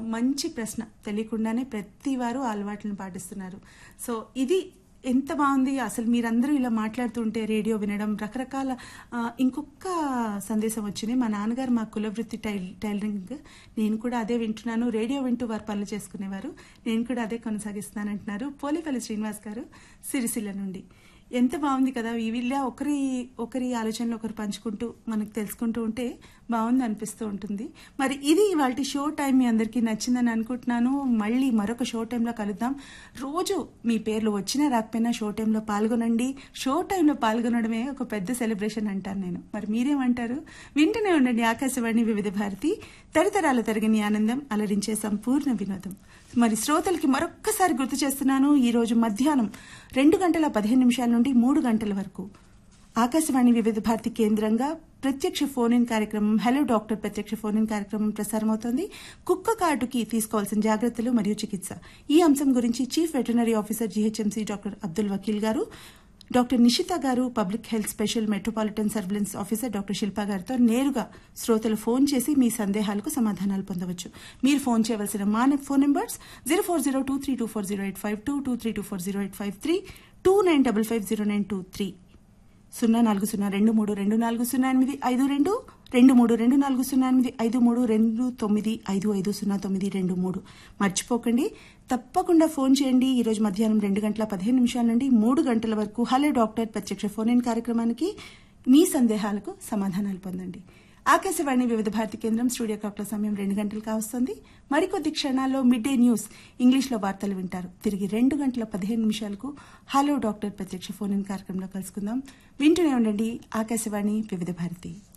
మంచి ప్రశ్న తెలియకుండానే ప్రతి వారు ఆ అలవాట్లను పాటిస్తున్నారు సో ఇది ఎంత బాగుంది అసలు మీరందరూ ఇలా మాట్లాడుతుంటే రేడియో వినడం రకరకాల ఆ, ఇంకొక సందేశం వచ్చింది మా నాన్నగారు మా కులవృత్తి టైల్ టైలరింగ్ నేను కూడా అదే వింటున్నాను రేడియో వింటూ వారు పనులు చేసుకునేవారు నేను కూడా అదే కొనసాగిస్తున్నాను అంటున్నారు పోలేపల్లి శ్రీనివాస్ గారు సిరిసిల్ల నుండి ఎంత బాగుంది కదా ఈ వీళ్ళ ఒకరి ఒకరి ఆలోచనలు ఒకరు పంచుకుంటూ మనకు తెలుసుకుంటూ ఉంటే బాగుంది అనిపిస్తూ ఉంటుంది మరి ఇది ఇవాళ షో టైం మీ అందరికీ నచ్చిందని అనుకుంటున్నాను మళ్ళీ మరొక షో టైంలో కలుద్దాం రోజు మీ పేర్లు వచ్చినా రాకపోయినా షో టైంలో పాల్గొనండి షో టైంలో పాల్గొనడమే ఒక పెద్ద సెలబ్రేషన్ అంటాను నేను మరి మీరేమంటారు వింటూనే ఉండండి ఆకాశవాణి వివిధ భారతి తరతరాల తరగని ఆనందం అలరించే సంపూర్ణ వినోదం మరి శ్రోతలకి మరొక్కసారి గుర్తు చేస్తున్నాను ఈ రోజు మధ్యాహ్నం రెండు గంటల పదిహేను నిమిషాల నుండి మూడు గంటల వరకు ఆకాశవాణి వివిధ భారతి కేంద్రంగా ప్రత్యక్ష ఫోన్ ఇన్ కార్యక్రమం హలో డాక్టర్ ప్రత్యక్ష ఫోన్ ఇన్ కార్యక్రమం ప్రసారమవుతోంది కుక్క కార్డుకి తీసుకోవాల్సిన జాగ్రత్తలు మరియు చికిత్స ఈ అంశం గురించి chief veterinary officer GHMC doctor Abdul Vakeel గారు డాక్టర్ నిషిత గారు public health special metropolitan surveillance officer doctor Shilpa గారితో నేరుగా శ్రోతలు ఫోన్ చేసి మీ సందేహాలకు సమాధానాలు పొందవచ్చు మీరు ఫోన్ చేయవలసిన మా phone numbers zero four zero two three two four zero eight five two two three two four zero eight five three two nine double five zero nine two three సున్నా నాలుగు సున్నా రెండు మూడు రెండు నాలుగు సున్నా ఎనిమిది ఐదు రెండు రెండు మూడు రెండు నాలుగు సున్నా ఎనిమిది ఐదు మూడు రెండు తొమ్మిది ఐదు ఐదు సున్నా తొమ్మిది రెండు మూడు మర్చిపోకండి తప్పకుండా ఫోన్ చేయండి ఈ రోజు మధ్యాహ్నం రెండు గంటల పదిహేను నిమిషాల నుండి మూడు గంటల వరకు హలో డాక్టర్ ప్రత్యక్ష ఫోన్ ఇన్ కార్యక్రమానికి మీ సందేహాలకు సమాధానాలు పొందండి ఆకాశవాణి వివిధ భారతి కేంద్రం స్టూడియో క్లాక్ల సమయం రెండు గంటలు కావస్తుంది మరికొద్ది క్షణాల్లో మిడ్ డే న్యూస్ ఇంగ్లీష్లో వార్తలు వింటారు తిరిగి రెండు గంటల పదిహేను నిమిషాలకు హలో డాక్టర్ ప్రత్యక్ష ఫోన్ ఇన్ కార్యక్రమంలో కలుసుకుందాం వింటూనే ఉండండి ఆకాశవాణి వివిధ భారతి